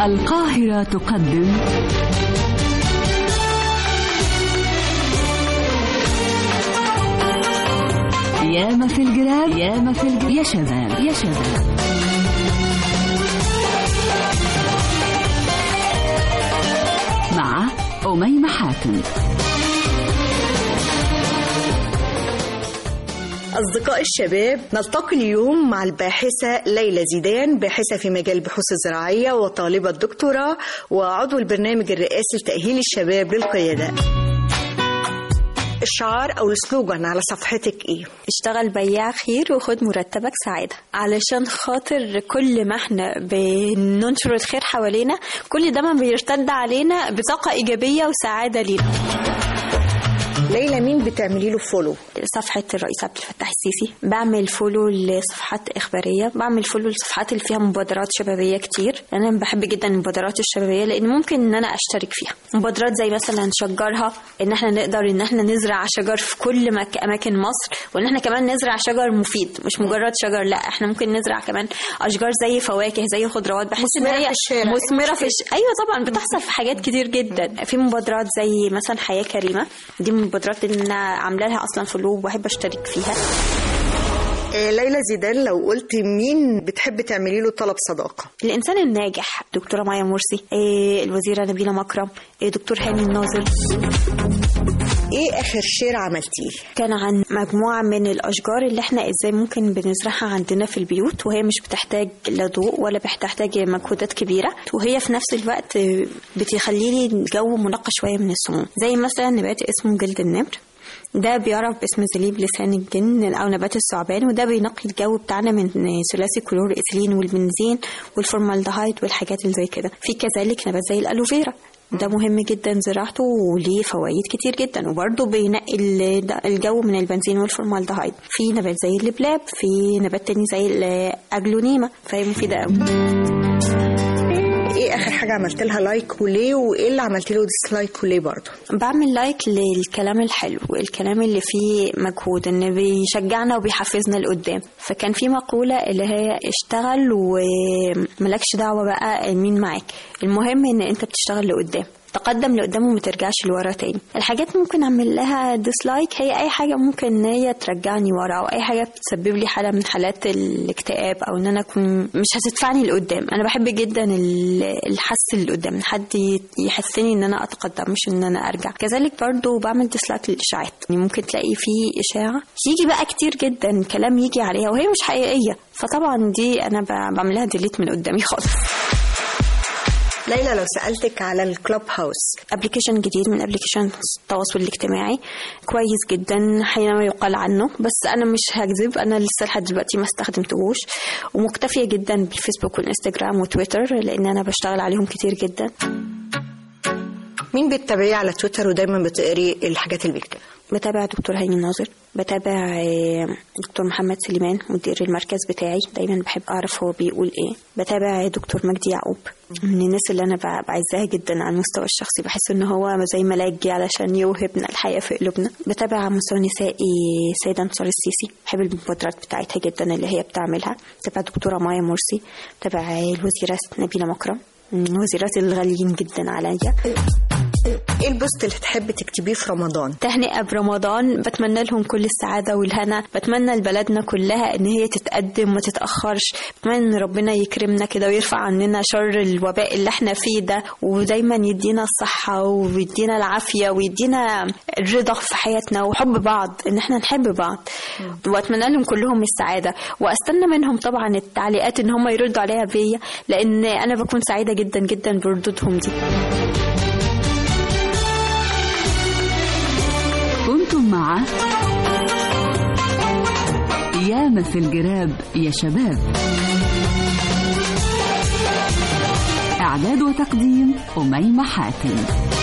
القاهرة تقدم ياما في الجراب ياما في الجراب يا شباب يا شباب مع أميمة حاتم أصدقاء الشباب نلتقي اليوم مع الباحثة ليلى زيدان باحثة في مجال البحوث الزراعية وطالبة دكتوراه وعضو البرنامج الرئاسي لتأهيل الشباب للقيادة الشعار أو السلوجان على صفحتك إيه؟ اشتغل بياع خير وخد مرتبك سعادة علشان خاطر كل ما احنا بننشر الخير حوالينا كل ده ما بيرتد علينا بطاقة إيجابية وسعادة لينا ليلى مين بتعملي له فولو؟ صفحة الرئيس عبد الفتاح السيسي بعمل فولو لصفحات إخبارية بعمل فولو لصفحات اللي فيها مبادرات شبابية كتير أنا بحب جدا المبادرات الشبابية لأن ممكن إن أنا أشترك فيها مبادرات زي مثلا شجرها إن احنا نقدر إن احنا نزرع شجر في كل مك... أماكن مصر وإن احنا كمان نزرع شجر مفيد مش مجرد شجر لا احنا ممكن نزرع كمان أشجار زي فواكه زي خضروات بحس إن مثمرة هي في الشارع. مثمرة في الش... أيوة طبعا بتحصل في حاجات كتير جدا في مبادرات زي مثلا حياة كريمة دي من المبادرات اللي أنا عاملة لها أصلا فولو وبحب أشترك فيها آه، ليلى زيدان لو قلت مين بتحب تعملي له طلب صداقة؟ الإنسان الناجح دكتورة مايا مرسي إيه الوزيرة نبيلة مكرم إيه دكتور هاني الناظر إيه آخر شير عملتيه؟ كان عن مجموعة من الأشجار اللي احنا ازاي ممكن بنزرعها عندنا في البيوت وهي مش بتحتاج لا ضوء ولا بتحتاج مجهودات كبيرة وهي في نفس الوقت بتخلي لي الجو منقى شوية من السموم زي مثلا نبات اسمه جلد النمر ده بيعرف باسم زليب لسان الجن او نبات الثعبان وده بينقي الجو بتاعنا من ثلاثي كلور ايثيلين والبنزين والفورمالدهايد والحاجات اللي زي كده في كذلك نبات زي الالوفيرا ده مهم جدا زراعته وليه فوائد كتير جدا وبرضه بينقي ال- الجو من البنزين والفورمالدهايد في نبات زي اللبلاب في نبات تاني زي الاجلونيما فهي مفيده قوي إيه آخر حاجة عملت لها لايك وليه وإيه اللي عملت له ديسلايك وليه برضه؟ بعمل لايك للكلام الحلو الكلام اللي فيه مجهود ان بيشجعنا وبيحفزنا لقدام فكان في مقولة اللي هي اشتغل وملكش دعوة بقى مين معاك المهم ان انت بتشتغل لقدام تقدم لقدام وما ترجعش لورا تاني الحاجات ممكن اعمل لها ديسلايك هي اي حاجه ممكن ان هي ترجعني ورا او اي حاجه بتسبب لي حاله من حالات الاكتئاب او ان انا اكون مش هتدفعني لقدام انا بحب جدا ال- الحس اللي قدام إن حد يحسني ان انا اتقدم مش ان انا ارجع كذلك برضو بعمل ديسلايك للاشاعات يعني ممكن تلاقي في اشاعه يجي بقى كتير جدا كلام يجي عليها وهي مش حقيقيه فطبعا دي انا ب- بعملها ديليت من قدامي خالص ليلى لو سألتك على الكلوب هاوس ابلكيشن جديد من ابلكيشن التواصل الاجتماعي كويس جدا حينما يقال عنه بس انا مش هكذب انا لسه لحد دلوقتي ما استخدمتهوش ومكتفيه جدا بالفيسبوك والانستجرام وتويتر لان انا بشتغل عليهم كتير جدا مين بتتابعيه على تويتر ودايما بتقري الحاجات اللي بيكتبها؟ بتابع دكتور هاني الناظر بتابع آه، دكتور محمد سليمان مدير المركز بتاعي دايما بحب اعرف هو بيقول ايه بتابع دكتور مجدي يعقوب من الناس اللي انا ب- بعزها جدا على المستوى الشخصي بحس ان هو زي ملاك جه علشان يوهبنا الحياه في قلوبنا بتابع على المستوى النسائي سيدة انتصار السيسي بحب المبادرات بتاعتها جدا اللي هي بتعملها بتابع دكتوره مايا مرسي بتابع الوزيره نبيله مكرم من الوزيرات الغاليين جدا عليا إيه البوست اللي تحب تكتبيه في رمضان؟ تهنئة برمضان بتمنى لهم كل السعادة والهنا بتمنى لبلدنا كلها ان هي تتقدم وما تتأخرش بتمنى ان ربنا يكرمنا كده ويرفع عننا شر الوباء اللي احنا فيه ده ودايما يدينا الصحة ويدينا العافية ويدينا الرضا في حياتنا وحب بعض ان احنا نحب بعض واتمنى لهم كلهم السعادة واستنى منهم طبعا التعليقات ان هم يردوا عليها بيا لان انا بكون سعيدة جدا جدا بردودهم دي كنتم مع ياما في الجراب يا شباب إعداد وتقديم أميمة حاتم